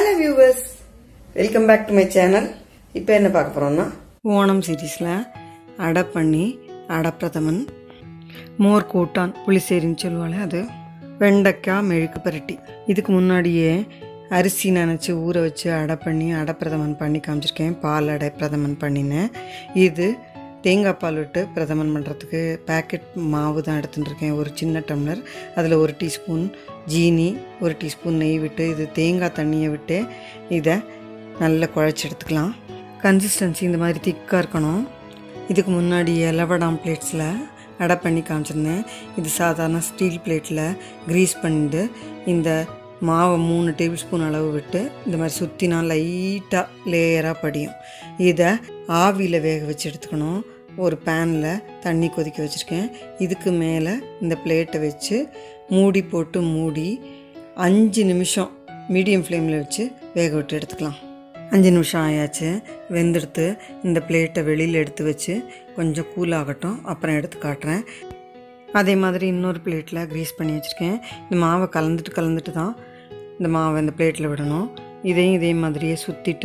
hello viewers welcome back to my channel இப்போ என்ன பார்க்க போகிறோம்னா ஓணம் சீரீஸில் அடை பண்ணி அடப்பிரதமன் மோர் கூட்டான் புளிசேரின்னு சொல்லுவாள் அது வெண்டைக்காய் மெழுக்கு பரட்டி இதுக்கு முன்னாடியே அரிசி நனைச்சி ஊற வச்சு அடை பண்ணி அடப்பிரதமன் பண்ணி காமிச்சிருக்கேன் பால் அடை பிரதமன் பண்ணினேன் இது தேங்காய் பால் விட்டு பிரதமன் பண்ணுறதுக்கு பேக்கெட் மாவு தான் எடுத்துட்டு இருக்கேன் ஒரு சின்ன டம்ளர் அதில் ஒரு டீஸ்பூன் ஜீனி ஒரு டீஸ்பூன் நெய் விட்டு இது தேங்காய் தண்ணியை விட்டு இதை நல்லா குழச்சி எடுத்துக்கலாம் கன்சிஸ்டன்சி இந்த மாதிரி திக்காக இருக்கணும் இதுக்கு முன்னாடி எலவடாம் பிளேட்ஸில் அடை பண்ணி காமிச்சிருந்தேன் இது சாதாரண ஸ்டீல் பிளேட்டில் க்ரீஸ் பண்ணிட்டு இந்த மாவை மூணு டேபிள் ஸ்பூன் அளவு விட்டு இந்த மாதிரி சுற்றினா லைட்டாக லேயராக படியும் இதை ஆவியில் வேக வச்சு எடுத்துக்கணும் ஒரு பேனில் தண்ணி கொதிக்க வச்சுருக்கேன் இதுக்கு மேலே இந்த பிளேட்டை வச்சு மூடி போட்டு மூடி அஞ்சு நிமிஷம் மீடியம் ஃப்ளேமில் வச்சு வேக விட்டு எடுத்துக்கலாம் அஞ்சு நிமிஷம் ஆயாச்சு வெந்தெடுத்து இந்த பிளேட்டை வெளியில் எடுத்து வச்சு கொஞ்சம் கூல் ஆகட்டும் அப்புறம் எடுத்து காட்டுறேன் அதே மாதிரி இன்னொரு பிளேட்டில் க்ரீஸ் பண்ணி வச்சுருக்கேன் இந்த மாவை கலந்துட்டு கலந்துட்டு தான் இந்த மாவை இந்த பிளேட்டில் விடணும் இதையும் இதே மாதிரியே சுற்றிட்டு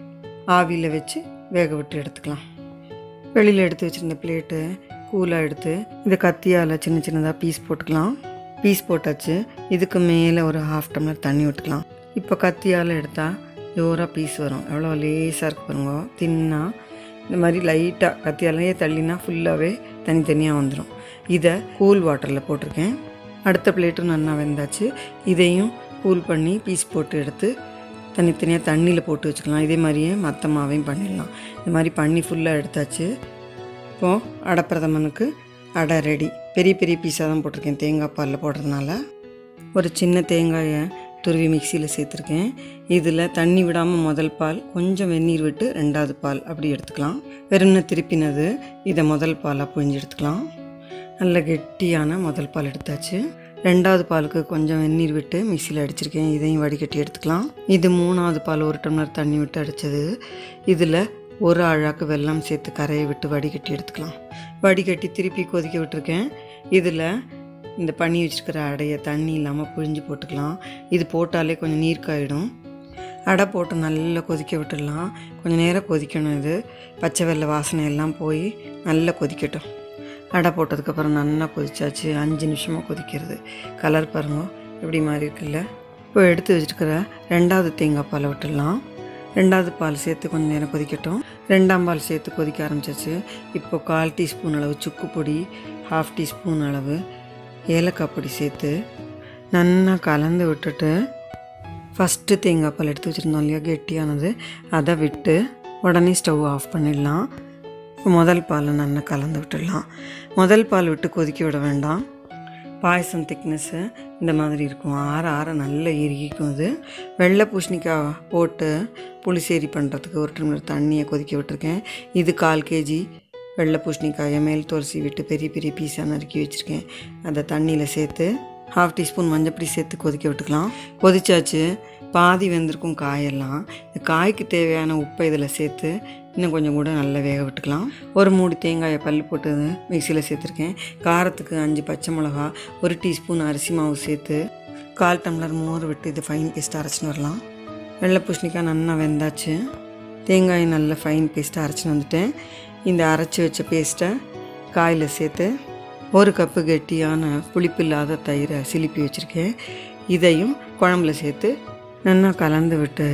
ஆவியில் வச்சு வேக விட்டு எடுத்துக்கலாம் வெளியில் எடுத்து வச்சுருந்த பிளேட்டு கூலாக எடுத்து இதை கத்தியால் சின்ன சின்னதாக பீஸ் போட்டுக்கலாம் பீஸ் போட்டாச்சு இதுக்கு மேலே ஒரு ஹாஃப் டம்ளர் தண்ணி விட்டுக்கலாம் இப்போ கத்தியால் எடுத்தால் ஜோராக பீஸ் வரும் எவ்வளோ லேசாக இருக்கு பாருங்க தின்னா இந்த மாதிரி லைட்டாக கத்தியாலேயே தள்ளினா ஃபுல்லாகவே தனித்தனியாக வந்துடும் இதை கூல் வாட்டரில் போட்டிருக்கேன் அடுத்த பிளேட்டும் நல்லா வெந்தாச்சு இதையும் கூல் பண்ணி பீஸ் போட்டு எடுத்து தனித்தனியாக தண்ணியில் போட்டு வச்சுக்கலாம் இதே மாதிரியே மற்ற மாவையும் பண்ணிடலாம் இந்த மாதிரி பண்ணி ஃபுல்லாக எடுத்தாச்சு இப்போது அடப்பிரதமனுக்கு அடை ரெடி பெரிய பெரிய பீஸாக தான் போட்டிருக்கேன் தேங்காய் பாலில் போடுறதுனால ஒரு சின்ன தேங்காயை துருவி மிக்சியில் சேர்த்துருக்கேன் இதில் தண்ணி விடாமல் முதல் பால் கொஞ்சம் வெந்நீர் விட்டு ரெண்டாவது பால் அப்படி எடுத்துக்கலாம் வெறும்னு திருப்பினது இதை முதல் பாலாக புழிஞ்சு எடுத்துக்கலாம் நல்ல கெட்டியான முதல் பால் எடுத்தாச்சு ரெண்டாவது பாலுக்கு கொஞ்சம் வெந்நீர் விட்டு மிக்சியில் அடிச்சிருக்கேன் இதையும் வடிகட்டி எடுத்துக்கலாம் இது மூணாவது பால் ஒரு டம்ளர் தண்ணி விட்டு அடித்தது இதில் ஒரு அழாக்கு வெல்லம் சேர்த்து கரையை விட்டு வடிகட்டி எடுத்துக்கலாம் வடிகட்டி திருப்பி கொதிக்க விட்டுருக்கேன் இதில் இந்த பண்ணி வச்சுருக்கிற அடையை தண்ணி இல்லாமல் புழிஞ்சு போட்டுக்கலாம் இது போட்டாலே கொஞ்சம் நீர் காயிடும் அடை போட்டு நல்லா கொதிக்க விட்டுடலாம் கொஞ்சம் நேரம் கொதிக்கணும் இது பச்சை வெள்ளை வாசனை எல்லாம் போய் நல்லா கொதிக்கட்டும் அடை போட்டதுக்கப்புறம் நல்லா கொதிச்சாச்சு அஞ்சு நிமிஷமாக கொதிக்கிறது கலர் பாருங்க எப்படி மாறி இருக்குல்ல இப்போ எடுத்து வச்சுருக்கிற ரெண்டாவது தேங்காய் பாலை விட்டுடலாம் ரெண்டாவது பால் சேர்த்து கொஞ்சம் நேரம் கொதிக்கட்டும் ரெண்டாம் பால் சேர்த்து கொதிக்க ஆரம்பிச்சாச்சு இப்போ கால் டீஸ்பூன் அளவு சுக்கு பொடி ஹாஃப் டீஸ்பூன் அளவு ஏலக்காய் பொடி சேர்த்து நல்லா கலந்து விட்டுட்டு ஃபஸ்ட்டு தேங்காய் பால் எடுத்து வச்சுருந்தோம் இல்லையா கெட்டியானது அதை விட்டு உடனே ஸ்டவ் ஆஃப் பண்ணிடலாம் முதல் பாலை நல்லா கலந்து விட்டுடலாம் முதல் பால் விட்டு கொதிக்க விட வேண்டாம் பாயசம் திக்னஸ்ஸு இந்த மாதிரி இருக்கும் ஆற ஆற நல்லா இறுகிக்கும் அது வெள்ளை பூசணிக்காய் போட்டு புளிசேரி பண்ணுறதுக்கு ஒரு டம்ளர் தண்ணியை கொதிக்க விட்டுருக்கேன் இது கால் கேஜி வெள்ளை பூசணிக்காயை மேல் துளசி விட்டு பெரிய பெரிய பீஸாக நறுக்கி வச்சுருக்கேன் அதை தண்ணியில் சேர்த்து ஹாஃப் டீஸ்பூன் மஞ்சப்பொடி சேர்த்து கொதிக்க விட்டுக்கலாம் கொதிச்சாச்சு பாதி வெந்திருக்கும் காயெல்லாம் இந்த காய்க்கு தேவையான உப்பை இதில் சேர்த்து இன்னும் கொஞ்சம் கூட நல்லா வேக விட்டுக்கலாம் ஒரு மூடி தேங்காயை பல் போட்டு மிக்சியில் சேர்த்துருக்கேன் காரத்துக்கு அஞ்சு பச்சை மிளகா ஒரு டீஸ்பூன் அரிசி மாவு சேர்த்து கால் டம்ளர் மோர் விட்டு இது ஃபைன் பேஸ்ட்டாக அரைச்சின்னு வரலாம் வெள்ளை பூசணிக்காய் நல்லா வெந்தாச்சு தேங்காயை நல்லா ஃபைன் பேஸ்ட்டாக அரைச்சின்னு வந்துட்டேன் இந்த அரைச்சி வச்ச பேஸ்ட்டை காயில் சேர்த்து ஒரு கப்பு கெட்டியான புளிப்பு இல்லாத தயிரை சிலிப்பி வச்சுருக்கேன் இதையும் குழம்புல சேர்த்து நல்லா கலந்து விட்டு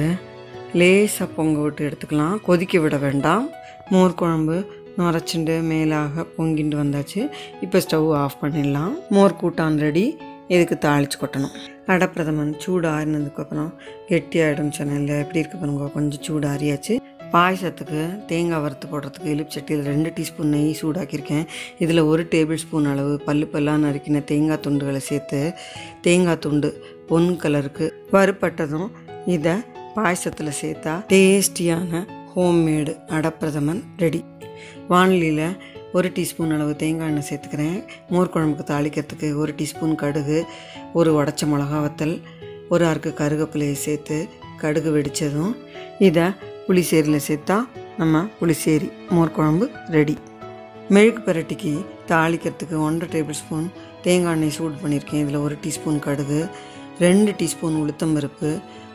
லேசாக பொங்க விட்டு எடுத்துக்கலாம் கொதிக்க விட வேண்டாம் மோர் குழம்பு நுரைச்சிண்டு மேலாக பொங்கிண்டு வந்தாச்சு இப்போ ஸ்டவ் ஆஃப் பண்ணிடலாம் மோர் கூட்டான் ரெடி இதுக்கு தாளித்து கொட்டணும் அடப்பிரதமன் சூடு ஆறினதுக்கப்புறம் கெட்டியாகிடும் சொன்னேன்ல எப்படி இருக்கு பாருங்க கொஞ்சம் சூடு ஆறியாச்சு பாயசத்துக்கு தேங்காய் வறுத்து போடுறதுக்கு எலுப்பிச்சட்டியில் ரெண்டு டீஸ்பூன் நெய் சூடாக்கியிருக்கேன் இதில் ஒரு டேபிள் ஸ்பூன் அளவு பல்லு பல்லாக நறுக்கின தேங்காய் துண்டுகளை சேர்த்து தேங்காய் துண்டு பொன் கலருக்கு வறுப்பட்டதும் இதை பாயசத்தில் சேர்த்தா டேஸ்டியான ஹோம்மேடு அடப்பிரதமன் ரெடி வானலியில் ஒரு டீஸ்பூன் அளவு தேங்காய் எண்ணெய் சேர்த்துக்கிறேன் மோர் குழம்புக்கு தாளிக்கிறதுக்கு ஒரு டீஸ்பூன் கடுகு ஒரு உடச்ச மிளகா வத்தல் ஒரு அறுக்கு கருவேப்பிலையை சேர்த்து கடுகு வெடித்ததும் இதை புளிசேரியில் சேர்த்தா நம்ம புளிசேரி மோர் குழம்பு ரெடி மெழுகு பரட்டிக்கு தாளிக்கிறதுக்கு ஒன்றரை டேபிள் ஸ்பூன் தேங்காய் எண்ணெய் சூடு பண்ணியிருக்கேன் இதில் ஒரு டீஸ்பூன் கடுகு ரெண்டு டீஸ்பூன் உளுத்தம்பருப்பு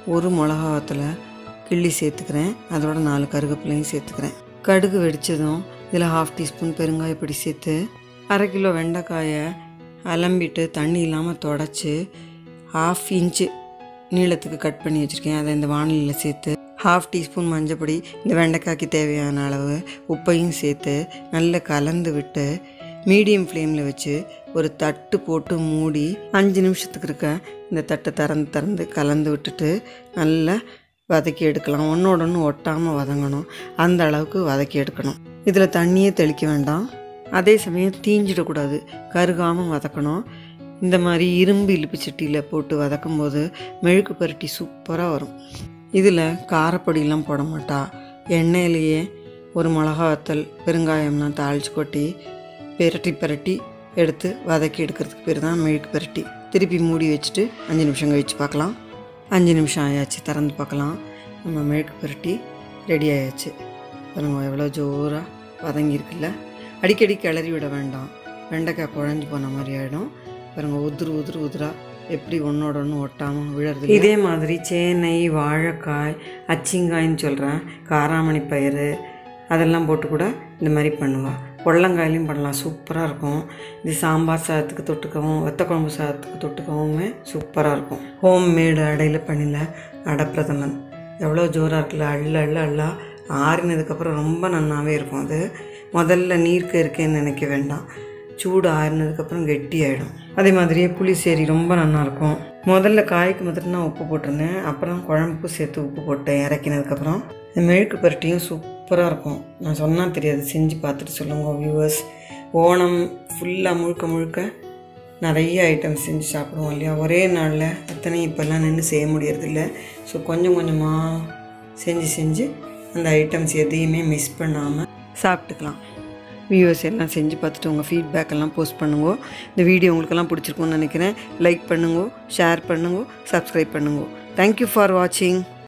ஒரு மிளகாவத்தில் கிள்ளி சேர்த்துக்கிறேன் அதோட நாலு கருவேப்பிலையும் சேர்த்துக்கிறேன் கடுகு வெடித்ததும் இதில் ஹாஃப் டீஸ்பூன் பெருங்காயப்பொடி சேர்த்து அரை கிலோ வெண்டைக்காயை அலம்பிட்டு தண்ணி இல்லாமல் தொடச்சி ஹாஃப் இன்ச்சு நீளத்துக்கு கட் பண்ணி வச்சுருக்கேன் அதை இந்த வானிலையில் சேர்த்து ஹாஃப் டீஸ்பூன் மஞ்சப்பொடி இந்த வெண்டைக்காய்க்கு தேவையான அளவு உப்பையும் சேர்த்து நல்லா கலந்து விட்டு மீடியம் ஃப்ளேமில் வச்சு ஒரு தட்டு போட்டு மூடி அஞ்சு நிமிஷத்துக்கு இருக்க இந்த தட்டை திறந்து திறந்து கலந்து விட்டுட்டு நல்லா வதக்கி எடுக்கலாம் ஒன்றோட ஒன்று ஒட்டாமல் வதங்கணும் அந்த அளவுக்கு வதக்கி எடுக்கணும் இதில் தண்ணியே தெளிக்க வேண்டாம் அதே சமயம் தீஞ்சிடக்கூடாது கருகாமல் வதக்கணும் இந்த மாதிரி இரும்பு இழுப்பு சட்டியில் போட்டு வதக்கும் போது மெழுக்கு பரட்டி சூப்பராக வரும் இதில் காரப்பொடியெலாம் போட மாட்டா எண்ணெயிலேயே ஒரு மிளகா வத்தல் பெருங்காயம்லாம் தாளித்து கொட்டி பிரட்டி பிரட்டி எடுத்து வதக்கி எடுக்கிறதுக்கு பேர் தான் மெழுக்கு பிரட்டி திருப்பி மூடி வச்சுட்டு அஞ்சு நிமிஷம் கழித்து பார்க்கலாம் அஞ்சு நிமிஷம் ஆயாச்சு திறந்து பார்க்கலாம் நம்ம மெழுக்கு பிரட்டி ரெடி ஆயாச்சு பாருங்க எவ்வளோ ஜோராக வதங்கியிருக்குல்ல அடிக்கடி கிளறி விட வேண்டாம் வெண்டைக்காய் குழஞ்சி போன மாதிரி ஆகிடும் பாருங்க உதிரு உதிரு உதிரா எப்படி ஒன்றோட ஒன்று ஒட்டாமல் விழறது இதே மாதிரி சேனை வாழைக்காய் அச்சிங்காய்ன்னு சொல்கிறேன் காராமணி பயிறு அதெல்லாம் போட்டு கூட இந்த மாதிரி பண்ணுவாள் பொள்ளங்காயிலையும் பண்ணலாம் சூப்பராக இருக்கும் இது சாம்பார் சாதத்துக்கு தொட்டுக்கவும் வத்த குழம்பு சாதத்துக்கு தொட்டுக்கவுமே சூப்பராக இருக்கும் ஹோம் மேடு அடையில் பண்ணில அடப்பிரதமன் எவ்வளோ ஜோராக இருக்குல்ல அள்ள அள்ள அள்ளா ஆறினதுக்கப்புறம் ரொம்ப நன்னாவே இருக்கும் அது முதல்ல நீர்க்க இருக்கேன்னு நினைக்க வேண்டாம் சூடு ஆறினதுக்கப்புறம் கெட்டி ஆகிடும் அதே மாதிரியே புளிசேரி ரொம்ப நல்லாயிருக்கும் முதல்ல காய்க்கு மாத்திரம் நான் உப்பு போட்டிருந்தேன் அப்புறம் குழம்புக்கு சேர்த்து உப்பு போட்டேன் இறக்கினதுக்கப்புறம் இந்த மெழுக்கு பரட்டியும் சூப்பராக இருக்கும் நான் சொன்னால் தெரியாது செஞ்சு பார்த்துட்டு சொல்லுங்க வியூவர்ஸ் ஓணம் ஃபுல்லாக முழுக்க முழுக்க நிறைய ஐட்டம் செஞ்சு சாப்பிடுவோம் இல்லையா ஒரே நாளில் அத்தனையும் இப்போல்லாம் நின்று செய்ய முடியறதில்ல ஸோ கொஞ்சம் கொஞ்சமாக செஞ்சு செஞ்சு அந்த ஐட்டம்ஸ் எதையுமே மிஸ் பண்ணாமல் சாப்பிட்டுக்கலாம் வியூவர்ஸ் எல்லாம் செஞ்சு பார்த்துட்டு உங்கள் ஃபீட்பேக் எல்லாம் போஸ்ட் பண்ணுங்க இந்த வீடியோ உங்களுக்கெல்லாம் பிடிச்சிருக்கும்னு நினைக்கிறேன் லைக் பண்ணுங்க ஷேர் பண்ணுங்க சப்ஸ்கிரைப் பண்ணுங்க தேங்க்யூ ஃபார் வாட்சிங்